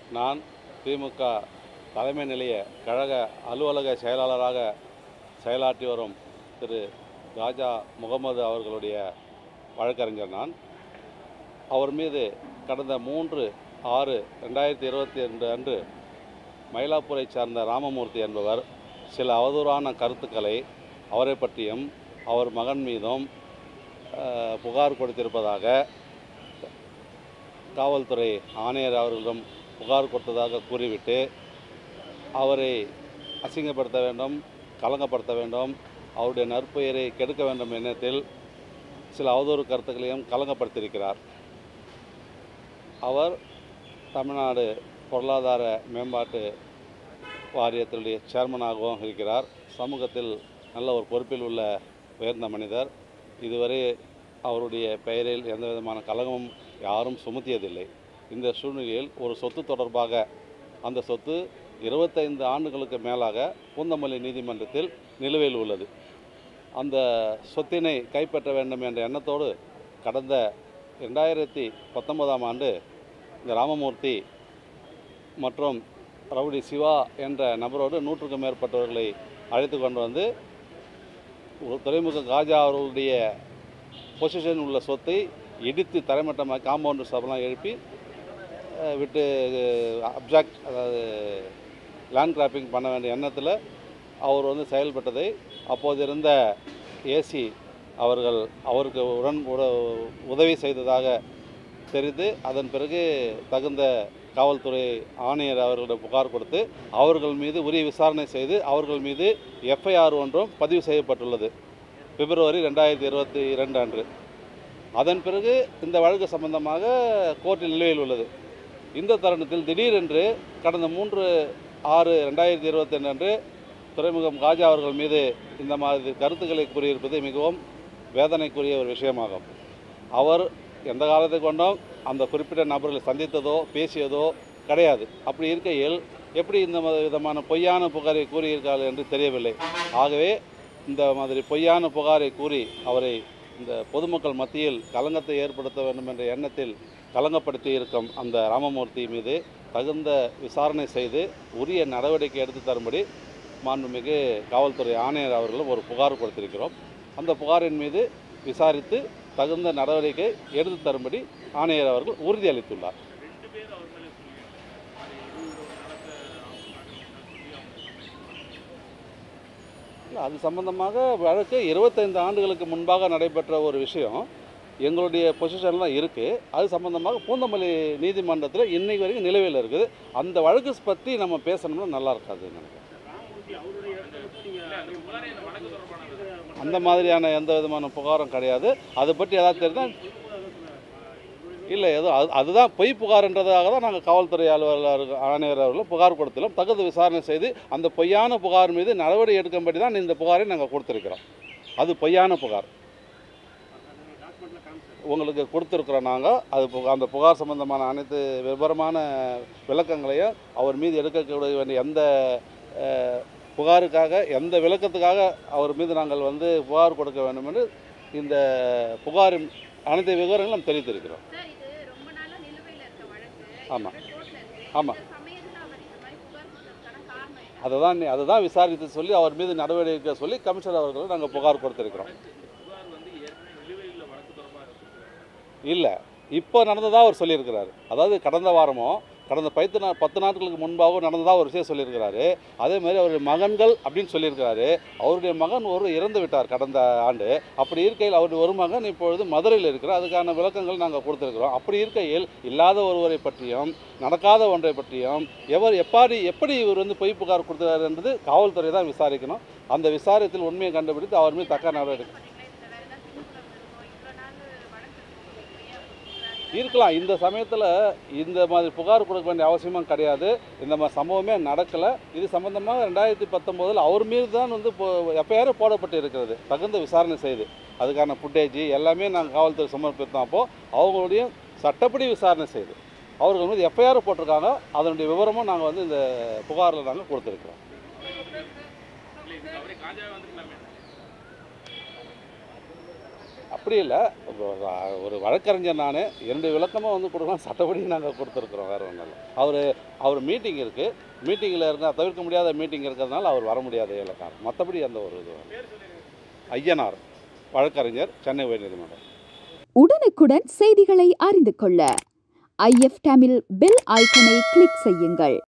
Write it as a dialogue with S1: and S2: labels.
S1: நான் திமுக தலைமை நிலைய கழக அலுவலக செயலாளராக செயலாற்றி வரும் திரு ராஜா முகமது அவர்களுடைய வழக்கறிஞர் நான் அவர் மீது கடந்த மூன்று ஆறு ரெண்டாயிரத்தி இருபத்தி ரெண்டு அன்று மயிலாப்பூரை சார்ந்த ராமமூர்த்தி என்பவர் சில அவதூறான கருத்துக்களை அவரை பற்றியும் அவர் மகன் மீதும் அஹ், புகார் கொடுத்திருப்பதாக காவல்துறை ஆணையர் அவர்களிடம் புகார் கொடுத்ததாக கூறிவிட்டு அவரை அசிங்கப்படுத்த வேண்டும் கலங்கப்படுத்த வேண்டும் அவருடைய நற்பெயரை கெடுக்க வேண்டும் எண்ணத்தில் சில அவதூறு கருத்துக்களையும் கலங்கப்படுத்தியிருக்கிறார் அவர் தமிழ்நாடு பொருளாதார மேம்பாட்டு வாரியத்தினுடைய சேர்மனாகவும் இருக்கிறார் சமூகத்தில் நல்ல ஒரு பொறுப்பில் உள்ள உயர்ந்த மனிதர் இதுவரை அவருடைய பெயரில் எந்த விதமான கலகமும் யாரும் சுமத்தியதில்லை இந்த சூழ்நிலையில் ஒரு சொத்து தொடர்பாக அந்த சொத்து இருபத்தைந்து ஆண்டுகளுக்கு மேலாக பூந்தமல்லி நீதிமன்றத்தில் நிலுவையில் உள்ளது அந்த சொத்தினை கைப்பற்ற வேண்டும் என்ற எண்ணத்தோடு கடந்த ரெண்டாயிரத்தி பத்தொன்பதாம் ஆண்டு இந்த ராமமூர்த்தி மற்றும் ரவுடி சிவா என்ற நபரோடு நூற்றுக்கும் மேற்பட்டவர்களை அழைத்து கொண்டு வந்து ஒரு துறைமுக காஜா அவர்களுடைய பொசிஷன் உள்ள சொத்தை இடித்து தரைமட்டமாக காம்பவுண்டர் சபெல்லாம் எழுப்பி அஹ், விட்டு அப்ஜெக்ட் அதாவது லேண்ட் கிராப்பிங் பண்ண வேண்டிய எண்ணத்தில் அவர் வந்து செயல்பட்டதை அப்போது இருந்த ஏசி அவர்கள் அவருக்கு உடன் உட- உதவி செய்ததாக தெரிந்து அதன் பிறகு தகுந்த காவல்துறை ஆணையர் அவர்களிடம் புகார் கொடுத்து அவர்கள் மீது உரிய விசாரணை செய்து அவர்கள் மீது எஃப்ஐஆர் ஒன்றும் பதிவு செய்யப்பட்டுள்ளது பிப்ரவரி ரெண்டாயிரத்தி இருபத்தி இரண்டு அன்று அதன் பிறகு இந்த வழக்கு சம்பந்தமாக கோர்ட்டில் நிலுவையில் உள்ளது இந்த தருணத்தில் திடீரென்று கடந்த மூன்று ஆறு ரெண்டாயிரத்தி இருபத்தி அன்று துறைமுகம் காஜா அவர்கள் மீது இந்த மாதிரி கருத்துக்களை கூறியிருப்பது மிகவும் வேதனைக்குரிய ஒரு விஷயமாகும் அவர் எந்த காலத்தை கொண்டும் அந்த குறிப்பிட்ட நபர்களை சந்தித்ததோ பேசியதோ கிடையாது அப்படி இருக்கையில் எப்படி இந்த ம- விதமான பொய்யான புகாரை கூறியிருக்கார்கள் என்று தெரியவில்லை ஆகவே இந்த மாதிரி பொய்யான புகாரை கூறி அவரை இந்த பொதுமக்கள் மத்தியில் கலங்கத்தை ஏற்படுத்த வேண்டும் என்ற எண்ணத்தில் கலங்கப்படுத்தி இருக்கும் அந்த ராமமூர்த்தி மீது தகுந்த விசாரணை செய்து உரிய நடவடிக்கை எடுத்து தரும்படி மாண்புமிகு காவல்துறை ஆணையர் அவர்களும் ஒரு புகார் கொடுத்திருக்கிறோம் அந்த புகாரின் மீது விசாரித்து தகுந்த நடவடிக்கை எடுத்து தரும்படி ஆணையர் அவர்கள் உறுதியளித்துள்ளார் இல்ல, அது சம்பந்தமாக வழக்கு இருபத்தைந்து ஆண்டுகளுக்கு முன்பாக நடைபெற்ற ஒரு விஷயம் எங்களுடைய பொசிஷன்லாம் இருக்குது அது சம்பந்தமாக பூந்தமல்லி நீதிமன்றத்தில் இன்னைக்கு வரைக்கும் நிலுவையில் இருக்குது அந்த வழக்கு பற்றி நம்ம பேசணும்னா நல்லா இருக்காது நினைக்கிறேன் அந்த மாதிரியான எந்த விதமான புகாரும் கிடையாது அதை பற்றி ஏதாவது தெரிந்தால் இல்லை ஏதோ அது அதுதான் பொய் புகார்ன்றதாக தான் நாங்கள் காவல்துறை அலுவலர் ஆணையர் அவர்கள் புகார் கொடுத்துள்ளோம் தகுந்த விசாரணை செய்து அந்த பொய்யான புகார் மீது நடவடிக்கை எடுக்கும்படி தான் இந்த புகாரை நாங்கள் கொடுத்துருக்கிறோம் அது பொய்யான புகார் உங்களுக்கு கொடுத்துருக்குறோம் நாங்கள் அது பு- அந்த புகார் சம்பந்தமான அனைத்து விவரமான விளக்கங்களையும் அவர் மீது எடுக்க வேண்டிய எந்த அஹ், புகாருக்காக எந்த விளக்கத்துக்காக அவர் மீது நாங்கள் வந்து புகார் கொடுக்க வேண்டும் என்று இந்த புகாரின் அனைத்து விவரங்களும் நாம் தெரிவித்திருக்கிறோம்
S2: சார் இது ரொம்ப நாளா நிலுவையில இருக்க வழக்கு
S1: ஆமா.
S2: கோர்ட்ல இருக்கு
S1: ஆமா.
S2: இந்த சமயத்துல அவர் இந்த மாதிரி புகார் கொடுத்ததுக்கான காரணம் என்ன
S1: அதை தான் அதை தான் விசாரித்து சொல்லி அவர் மீது நடவடிக்கை சொல்லி கமிஷனர் அவர்கள் நாங்கள் புகார் கொடுத்துருக்கிறோம் இல்லை இப்போ நடந்ததாக அவர் சொல்லியிருக்கிறாரு அதாவது கடந்த வாரமோ கடந்த பத்து நா பத்து நாட்களுக்கு முன்பாகவும் நடந்ததாக ஒரு விஷயம் சொல்லியிருக்கிறாரு அதே மாதிரி அவருடைய மகன்கள் அப்படின்னு சொல்லியிருக்கிறாரு அவருடைய மகன் ஒரு இறந்து விட்டார் கடந்த ஆண்டு அப்படி இருக்கையில் அவருடைய ஒரு மகன் இப்பொழுது மதுரையில் இருக்கிறார் அதுக்கான விளக்கங்கள் நாங்கள் கொடுத்துருக்கிறோம் அப்படி இருக்கையில் இல்லாத ஒருவரை பற்றியும் நடக்காத ஒன்றை பற்றியும் எவர் எப்படி எப்படி இவர் வந்து பொய் புகார் கொடுத்தார் என்பது காவல்துறை தான் விசாரிக்கணும் அந்த விசாரத்தில் உண்மையை கண்டுபிடித்து அவர் மீது தக்க நடவடிக்கை
S2: பண்ணீங்களா இதுல வேற ஏதாவது பின்புலம் இருக்கோ இவ்வளவு நாள் வழக்கு இருக்கு, பொய்யா கொடுக்குறாரு.
S1: இருக்கலாம் இந்த சமயத்தில் இந்த மாதிரி புகார் கொடுக்க வேண்டிய அவசியமும் கிடையாது இந்த மாதிரி சம்பவமே நடக்கலை இது சம்பந்தமாக ரெண்டாயிரத்தி பத்தொம்போதில் அவர் மீது தான் வந்து எஃப்ஐஆர் போடப்பட்டு இருக்கிறது தகுந்த விசாரணை செய்து அதுக்கான ஃபுட்டேஜ் எல்லாமே நாங்கள் காவல்துறை சமர்ப்பித்தோம் அப்போது அவங்களுடைய சட்டப்படி விசாரணை செய்து அவர்கள் மீது எஃப்ஐஆர் போட்டிருக்காங்க அதனுடைய விவரமும் நாங்கள் வந்து இந்த புகாரில் நாங்கள் கொடுத்துருக்குறோம் அப்படி இல்லை ஒரு வழக்கறிஞர் நான் என்னுடைய விளக்கமாக வந்து கொடுக்கலாம் சட்டப்படி நாங்கள் கொடுத்துருக்குறோம் வேறு ஒன்றும் இல்லை அவர் அவர் மீட்டிங் இருக்குது மீட்டிங்கில் இருந்தால் தவிர்க்க முடியாத மீட்டிங் இருக்கிறதுனால அவர் வர முடியாத இலக்கார் மற்றபடி அந்த ஒரு இது ஐயனார் வழக்கறிஞர் சென்னை உயர்நீதிமன்றம்
S3: உடனுக்குடன் செய்திகளை அறிந்து கொள்ள ஐஎஃப் தமிழ் பெல் ஐக்கனை கிளிக் செய்யுங்கள்